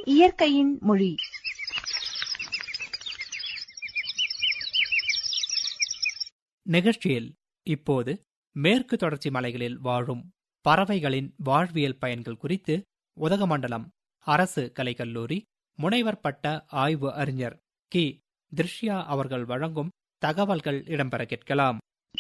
இயற்கையின் மொழி நிகழ்ச்சியில் இப்போது மேற்கு தொடர்ச்சி மலைகளில் வாழும் பறவைகளின் வாழ்வியல் பயன்கள் குறித்து உதகமண்டலம் அரசு கலைக்கல்லூரி முனைவர் பட்ட ஆய்வு அறிஞர் கி திருஷ்யா அவர்கள் வழங்கும் தகவல்கள் இடம்பெற கேட்கலாம்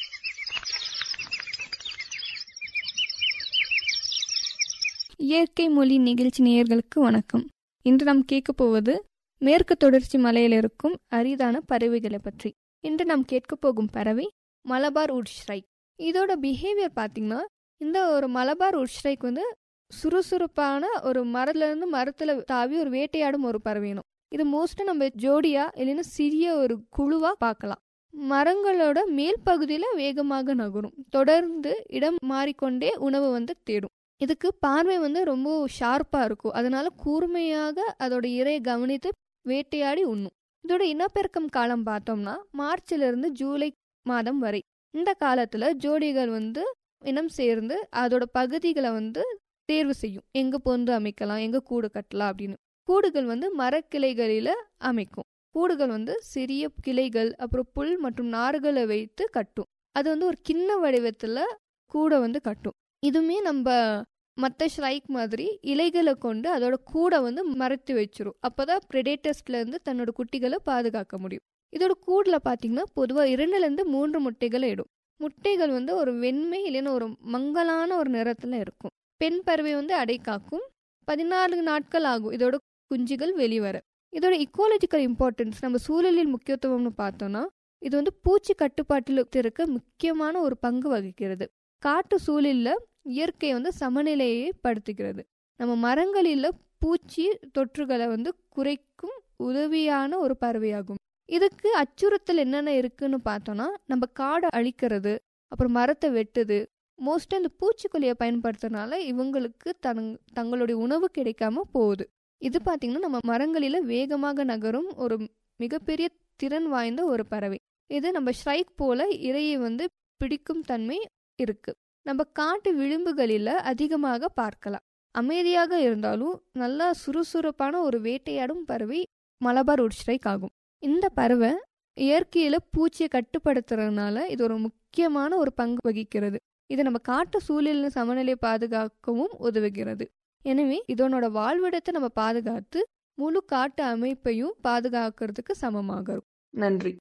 இயற்கை மொழி நிகழ்ச்சி நேயர்களுக்கு வணக்கம் இன்று நாம் கேட்க போவது மேற்கு தொடர்ச்சி மலையில் இருக்கும் அரிதான பறவைகளை பற்றி இன்று நாம் கேட்க போகும் பறவை மலபார் உட்ஸ்ரைக் இதோட பிஹேவியர் பார்த்தீங்கன்னா இந்த ஒரு மலபார் உட்ஸ்ரைக் வந்து சுறுசுறுப்பான ஒரு மரத்துல இருந்து மரத்துல தாவி ஒரு வேட்டையாடும் ஒரு பறவைனும் இது மோஸ்ட்டாக நம்ம ஜோடியா இல்லைன்னா சிறிய ஒரு குழுவா பார்க்கலாம் மரங்களோட மேல் பகுதியில வேகமாக நகரும் தொடர்ந்து இடம் மாறிக்கொண்டே உணவு வந்து தேடும் இதுக்கு பார்வை வந்து ரொம்ப ஷார்ப்பாக இருக்கும் அதனால கூர்மையாக அதோட இரையை கவனித்து வேட்டையாடி உண்ணும் இதோட இனப்பெருக்கம் காலம் பார்த்தோம்னா மார்ச்ல இருந்து ஜூலை மாதம் வரை இந்த காலத்துல ஜோடிகள் வந்து இனம் சேர்ந்து அதோட பகுதிகளை வந்து தேர்வு செய்யும் எங்க பொந்து அமைக்கலாம் எங்க கூடு கட்டலாம் அப்படின்னு கூடுகள் வந்து மரக்கிளைகளில அமைக்கும் கூடுகள் வந்து சிறிய கிளைகள் அப்புறம் புல் மற்றும் நார்களை வைத்து கட்டும் அது வந்து ஒரு கிண்ண வடிவத்துல கூடை வந்து கட்டும் இதுவுமே நம்ம மற்ற ஷ்ரைக் மாதிரி இலைகளை கொண்டு அதோட கூடை வந்து மறைத்து வச்சிரும் அப்போதான் ப்ரெடேட்டர்ஸ்ல இருந்து தன்னோட குட்டிகளை பாதுகாக்க முடியும் இதோட கூடில் பார்த்தீங்கன்னா பொதுவாக இரண்டுலேருந்து மூன்று முட்டைகளை இடும் முட்டைகள் வந்து ஒரு வெண்மை இல்லைன்னா ஒரு மங்கலான ஒரு நிறத்தில் இருக்கும் பெண் பறவை வந்து அடை காக்கும் பதினாலு நாட்கள் ஆகும் இதோட குஞ்சுகள் வெளிவர இதோட இக்கோலஜிக்கல் இம்பார்ட்டன்ஸ் நம்ம சூழலில் முக்கியத்துவம்னு பார்த்தோம்னா இது வந்து பூச்சி கட்டுப்பாட்டில் இருக்க முக்கியமான ஒரு பங்கு வகிக்கிறது காட்டு சூழலில் இயற்கை வந்து சமநிலையை படுத்துகிறது நம்ம மரங்களில் பூச்சி தொற்றுகளை வந்து குறைக்கும் உதவியான ஒரு பறவையாகும் இதுக்கு அச்சுறுத்தல் என்னென்ன இருக்குன்னு பார்த்தோம்னா நம்ம காடை அழிக்கிறது அப்புறம் மரத்தை வெட்டுது மோஸ்ட்டாக இந்த பூச்சிக்கொல்லியை பயன்படுத்துறதுனால இவங்களுக்கு தங் தங்களுடைய உணவு கிடைக்காம போகுது இது பார்த்திங்கன்னா நம்ம மரங்களில் வேகமாக நகரும் ஒரு மிகப்பெரிய திறன் வாய்ந்த ஒரு பறவை இது நம்ம ஷ்ரைக் போல இரையை வந்து பிடிக்கும் தன்மை இருக்கு நம்ம காட்டு விளிம்புகளில் அதிகமாக பார்க்கலாம் அமைதியாக இருந்தாலும் நல்லா சுறுசுறுப்பான ஒரு வேட்டையாடும் பறவை மலபார் உட்ஸ்ட்ரைக் ஆகும் இந்த பறவை இயற்கையில பூச்சியை கட்டுப்படுத்துறதுனால இது ஒரு முக்கியமான ஒரு பங்கு வகிக்கிறது இது நம்ம காட்டு சூழலின் சமநிலை பாதுகாக்கவும் உதவுகிறது எனவே இதனோட வாழ்விடத்தை நம்ம பாதுகாத்து முழு காட்டு அமைப்பையும் பாதுகாக்கிறதுக்கு சமமாக இருக்கும் நன்றி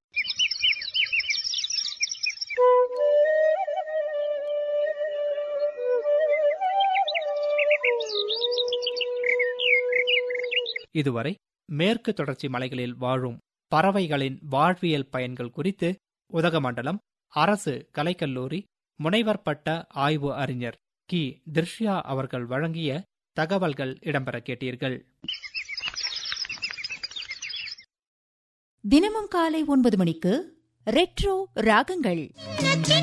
இதுவரை மேற்கு தொடர்ச்சி மலைகளில் வாழும் பறவைகளின் வாழ்வியல் பயன்கள் குறித்து உதகமண்டலம் அரசு கலைக்கல்லூரி முனைவர் பட்ட ஆய்வு அறிஞர் கி திருஷ்யா அவர்கள் வழங்கிய தகவல்கள் இடம்பெற கேட்டீர்கள் தினமும் காலை ஒன்பது மணிக்கு ரெட்ரோ ராகங்கள்